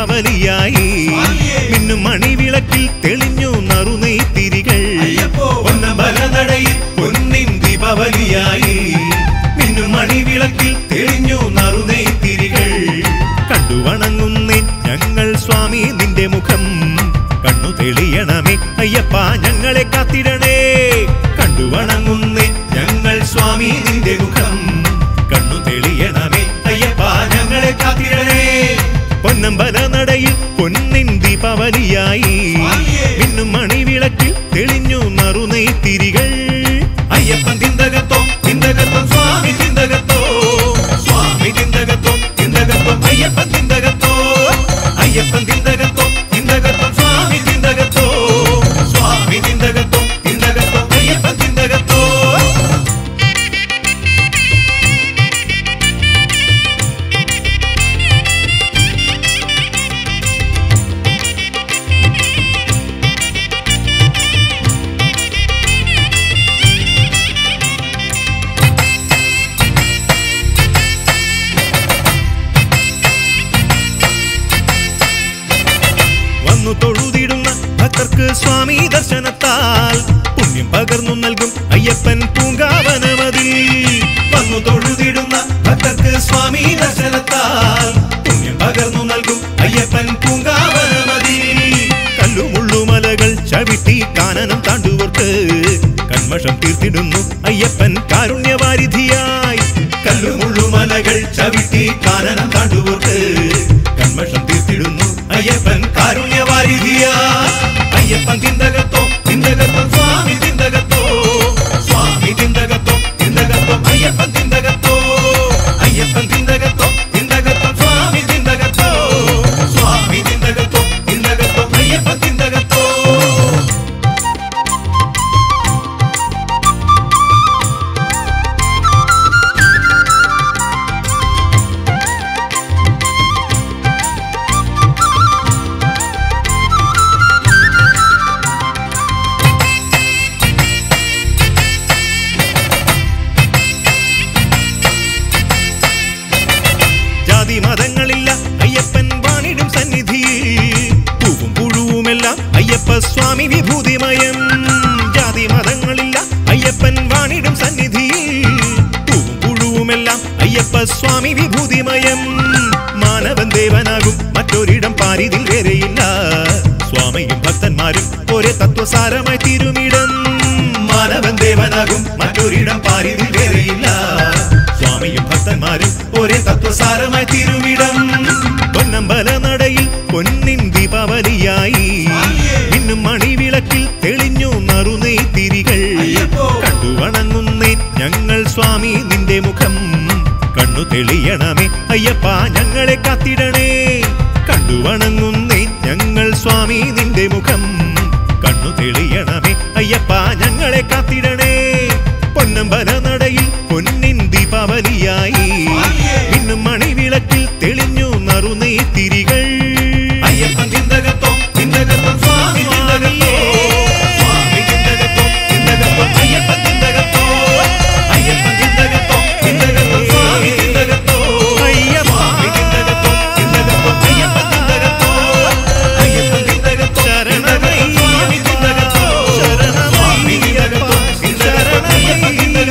ദീപാവലിയായി മിന്നും മണിവിളക്കിൽ തെളിഞ്ഞു നറുനെയ്ത്തിരികൾ പൊന്നമ്പലനടയിൽ പൊന്നിൻ ദീപാവലിയായി മിന്നും മണിവിളക്കിൽ തെളിഞ്ഞു നറുനെയ്ത്തിരികൾ കണ്ടു വണങ്ങുന്നേ ഞങ്ങൾ സ്വാമി നിന്റെ മുഖം കണ്ണു തെളിയണമേ അയ്യപ്പ ഞങ്ങളെ കാത്തിടണേ കണ്ടു വണങ്ങുന്നേ ഞങ്ങൾ സ്വാമി നിന്റെ മുഖം കണ്ണു തെളിയണമേ അയ്യപ്പ ഞങ്ങളെ കാത്തിടണേ പൊന്നമ്പല നടയിൽ പൊന്നിൻ ദീപാവലിയായി മിന്നും മണിവിളക്കിൽ തെളിഞ്ഞു നറുനെയ്ത്തിരികൾ അയ്യപ്പൻ തിന്തകത്തോ തിന്തകത്തോ സ്വാമി തിന്തകത്തോ സ്വാമി തിന്തകത്തോ തിന്തകത്തോ അയ്യപ്പൻ തിന്തകത്തോ അയ്യപ്പൻ തിന്തകത്തോ തിന്തകത്തോ സ്വാമി തിന്തകത്തോ സ്വാമി തിന്തകത്തോ തിന്തകത്തോ അയ്യപ്പൻ തിന്തകത്തോ വന്നു തൊഴുതിടുന്ന ഭക്തർക്ക് സ്വാമി ദർശനത്താൽ പുണ്യം പകർന്നു നൽകും അയ്യപ്പൻ പൂങ്കാവനമതിൽ വന്നു തൊഴുതിടുന്ന ഭക്തർക്ക് സ്വാമി ദർശനത്താൽ പുണ്യം പകർന്നു നൽകും അയ്യപ്പൻ പൂങ്കാവനമതിൽ കല്ലുമുള്ളുമലകൾ ചവിട്ടി കാനനം താണ്ടുവർക്ക് കന്മഷം തീർത്തിടുന്നു അയ്യപ്പൻ കാരുണ്യവാരിധിയായി കല്ലുമുള്ളുമലകൾ ചവിട്ടി കാനനം താണ്ടുവർക്ക് കന്മഷം തീർത്തിടുന്നു അയ്യപ്പൻ കാരുണ്യവാരിധിയാ അയ്യപ്പൻ തിന്തകത്തോ തിന്തകത്തോ സ്വാമി തിന്തകത്തോ സ്വാമി തിന്തകത്തോ തിന്തകത്തോ അയ്യപ്പൻ തിന്തകത്തോ അയ്യപ്പൻ തിന്തകത്തോ തിന്തകത്തോ സ്വാമി തിന്തകത്തോ സ്വാമി തിന്തകത്തോ തിന്തകത്തോ അയ്യപ്പൻ തിന്തകത്തോ ജാതി മതങ്ങളില്ല അയ്യപ്പൻ വാണിടും സന്നിധിയിൽ പൂവും പുഴുവുമെല്ലാം അയ്യപ്പ സ്വാമി വിഭൂതിമയം ജാതി മതങ്ങളില്ല അയ്യപ്പൻ വാണിടും സന്നിധിയിൽ പൂവും പുഴുവുമെല്ലാം അയ്യപ്പ സ്വാമി വിഭൂതിമയം മാനവൻ ദേവനാകും മറ്റൊരിടം പാരിതിൽ വേറെയില്ല സ്വാമിയും ഭക്തന്മാരും ഒരേ തത്വസാരമായി തിരുമിടം മാനവൻ ദേവനാകും മറ്റൊരിടം പാരിതിൽ വേറെയില്ല സ്വാമിയും ഭക്തന്മാരും ഒരേ തത്വസാരമായി തിരുമിടം പൊന്നമ്പല നടയിൽ പൊന്നിൻ ദീപാവലിയായി ഇന്നും മണിവിളക്കിൽ തെളിഞ്ഞു നറുനെയ്ത്തിരികൾ കണ്ടു വണങ്ങുന്നേ ഞങ്ങൾ സ്വാമി നിന്റെ മുഖം കണ്ണു തെളിയണമേ അയ്യപ്പ ഞങ്ങളെ കാത്തിടണേ കണ്ടു വണങ്ങുന്നേ ഞങ്ങൾ സ്വാമി നിന്റെ മുഖം